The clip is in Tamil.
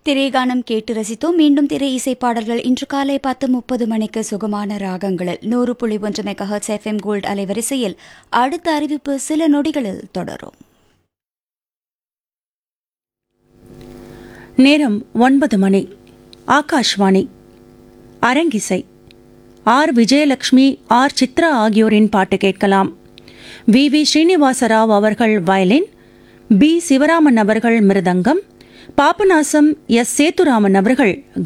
திரைகானம் கேட்டு ரசித்தோம் மீண்டும் திரை இசை பாடல்கள் இன்று காலை பத்து முப்பது மணிக்கு சுகமான ராகங்களில் நூறு புள்ளி ஒன்று மெகஹர்ட்ஸ் எஃப்எம் கோல்ட் அலைவரிசையில் அடுத்த அறிவிப்பு சில நொடிகளில் தொடரும் நேரம் ஒன்பது மணி ஆகாஷ்வாணி அரங்கிசை ஆர் விஜயலட்சுமி ஆர் சித்ரா ஆகியோரின் பாட்டு கேட்கலாம் வி வி ஸ்ரீனிவாசராவ் அவர்கள் வயலின் பி சிவராமன் அவர்கள் மிருதங்கம் பாபநாசம் எஸ் சேத்துராமன் அவர்கள்